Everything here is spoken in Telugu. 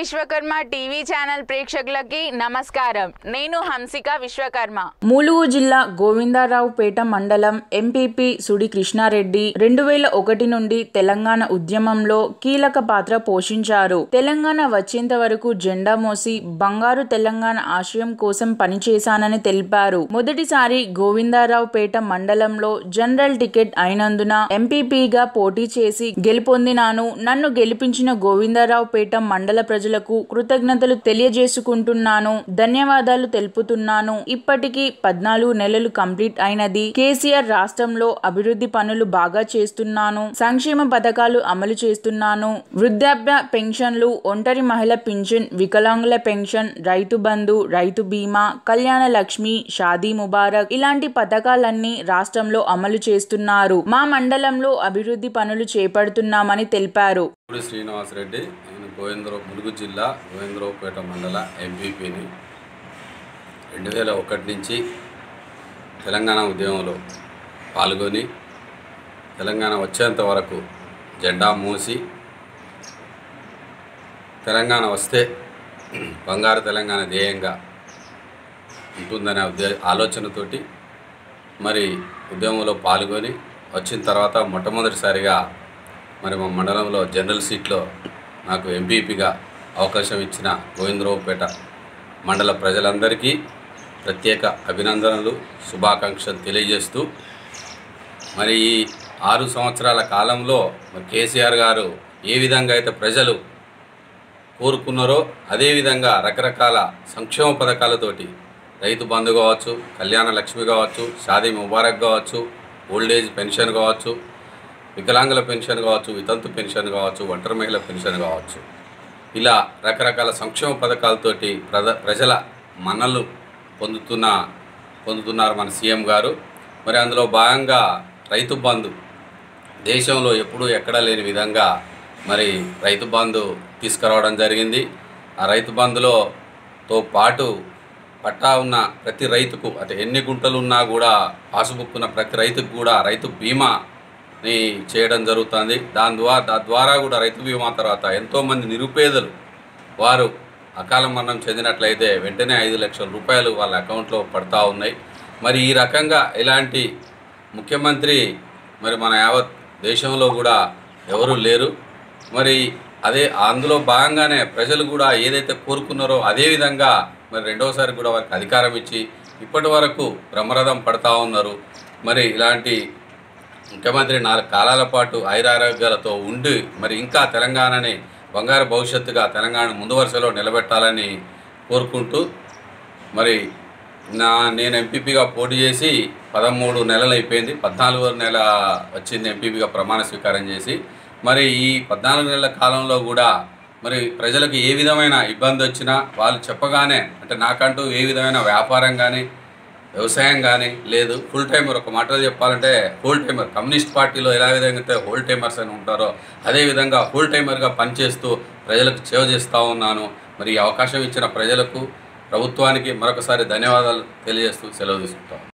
విశ్వకర్మ టీవీ ఛానల్ ప్రేక్షకులకి నమస్కారం నేను హంసిక విశ్వకర్మ ములుగు జిల్లా గోవిందరావుపేట మండలం ఎంపీపీ సుడి కృష్ణారెడ్డి రెండు వేల ఒకటి నుండి తెలంగాణ ఉద్యమంలో కీలక పాత్ర పోషించారు తెలంగాణ వచ్చేంత వరకు జెండా మోసి బంగారు తెలంగాణ ఆశయం కోసం పనిచేశానని తెలిపారు మొదటిసారి గోవిందరావుపేట మండలంలో జనరల్ టికెట్ అయినందున ఎంపీపీగా పోటీ చేసి గెలుపొందినాను నన్ను గెలిపించిన గోవిందరావుపేట మండల ప్రజలకు కృతజ్ఞతలు తెలియజేసుకుంటున్నాను ధన్యవాదాలు తెలుపుతున్నాను ఇప్పటికీ పద్నాలుగు నెలలు కంప్లీట్ అయినది కేసీఆర్ రాష్ట్రంలో అభివృద్ధి పనులు బాగా చేస్తున్నాను సంక్షేమ పథకాలు అమలు చేస్తున్నాను వృద్ధాప్య పెన్షన్లు ఒంటరి మహిళ పింఛన్ వికలాంగుల పెన్షన్ రైతు బంధు రైతు బీమా కళ్యాణ లక్ష్మి షాదీ ముబారక్ ఇలాంటి పథకాలన్నీ రాష్ట్రంలో అమలు చేస్తున్నారు మా మండలంలో అభివృద్ధి పనులు చేపడుతున్నామని తెలిపారు ఇప్పుడు శ్రీనివాసరెడ్డి నేను గోవిందరావు ములుగు జిల్లా గోవిందరావుపేట మండల ఎంపీపీని రెండు వేల ఒకటి నుంచి తెలంగాణ ఉద్యమంలో పాల్గొని తెలంగాణ వచ్చేంత వరకు జెండా మూసి తెలంగాణ వస్తే బంగారు తెలంగాణ ధ్యేయంగా ఉంటుందనే ఉద్దే ఆలోచనతోటి మరి ఉద్యమంలో పాల్గొని వచ్చిన తర్వాత మొట్టమొదటిసారిగా మరి మా మండలంలో జనరల్ సీట్లో నాకు ఎంపీపీగా అవకాశం ఇచ్చిన గోవిందరావుపేట మండల ప్రజలందరికీ ప్రత్యేక అభినందనలు శుభాకాంక్షలు తెలియజేస్తూ మరి ఈ ఆరు సంవత్సరాల కాలంలో మరి కేసీఆర్ గారు ఏ విధంగా అయితే ప్రజలు కోరుకున్నారో అదేవిధంగా రకరకాల సంక్షేమ పథకాలతోటి రైతు బంధు కావచ్చు కళ్యాణ లక్ష్మి కావచ్చు షాదీ ముబారక్ కావచ్చు ఓల్డేజ్ పెన్షన్ కావచ్చు వికలాంగుల పెన్షన్ కావచ్చు వితంతు పెన్షన్ కావచ్చు ఒంటరి మహిళ పెన్షన్ కావచ్చు ఇలా రకరకాల సంక్షేమ పథకాలతోటి ప్రజ ప్రజల మన్నలు పొందుతున్న పొందుతున్నారు మన సీఎం గారు మరి అందులో భాగంగా రైతు బంధు దేశంలో ఎప్పుడూ ఎక్కడా లేని విధంగా మరి రైతు బంధు తీసుకురావడం జరిగింది ఆ రైతు బంధులో తో పాటు పట్టా ఉన్న ప్రతి రైతుకు అంటే ఎన్ని గుంటలు ఉన్నా కూడా పాస్బుక్ ఉన్న ప్రతి రైతుకు కూడా రైతు బీమాని చేయడం జరుగుతుంది దాని ద్వారా దాని ద్వారా కూడా రైతు బీమా తర్వాత ఎంతోమంది నిరుపేదలు వారు అకాల మరణం చెందినట్లయితే వెంటనే ఐదు లక్షల రూపాయలు వాళ్ళ అకౌంట్లో పడతా ఉన్నాయి మరి ఈ రకంగా ఇలాంటి ముఖ్యమంత్రి మరి మన యావత్ దేశంలో కూడా ఎవరు లేరు మరి అదే అందులో భాగంగానే ప్రజలు కూడా ఏదైతే కోరుకున్నారో అదే విధంగా మరి రెండవసారి కూడా వారికి అధికారం ఇచ్చి ఇప్పటి వరకు బ్రహ్మరథం పడతా ఉన్నారు మరి ఇలాంటి ముఖ్యమంత్రి నాలుగు కాలాల పాటు ఐరారోగ్యాలతో ఉండి మరి ఇంకా తెలంగాణని బంగారు భవిష్యత్తుగా తెలంగాణ ముందు వరుసలో నిలబెట్టాలని కోరుకుంటూ మరి నా నేను ఎంపీపీగా పోటీ చేసి పదమూడు నెలలు అయిపోయింది పద్నాలుగో నెల వచ్చింది ఎంపీపీగా ప్రమాణ స్వీకారం చేసి మరి ఈ పద్నాలుగు నెలల కాలంలో కూడా మరి ప్రజలకు ఏ విధమైన ఇబ్బంది వచ్చినా వాళ్ళు చెప్పగానే అంటే నాకంటూ ఏ విధమైన వ్యాపారం కానీ వ్యవసాయం కానీ లేదు ఫుల్ టైమర్ ఒక మాటలో చెప్పాలంటే హోల్ టైమర్ కమ్యూనిస్ట్ పార్టీలో ఎలా విధంగా అయితే హోల్ టైమర్స్ అని ఉంటారో అదేవిధంగా హోల్ టైమర్గా పనిచేస్తూ ప్రజలకు సేవ చేస్తూ ఉన్నాను మరి ఈ అవకాశం ఇచ్చిన ప్రజలకు ప్రభుత్వానికి మరొకసారి ధన్యవాదాలు తెలియజేస్తూ సెలవు తీసుకుంటాం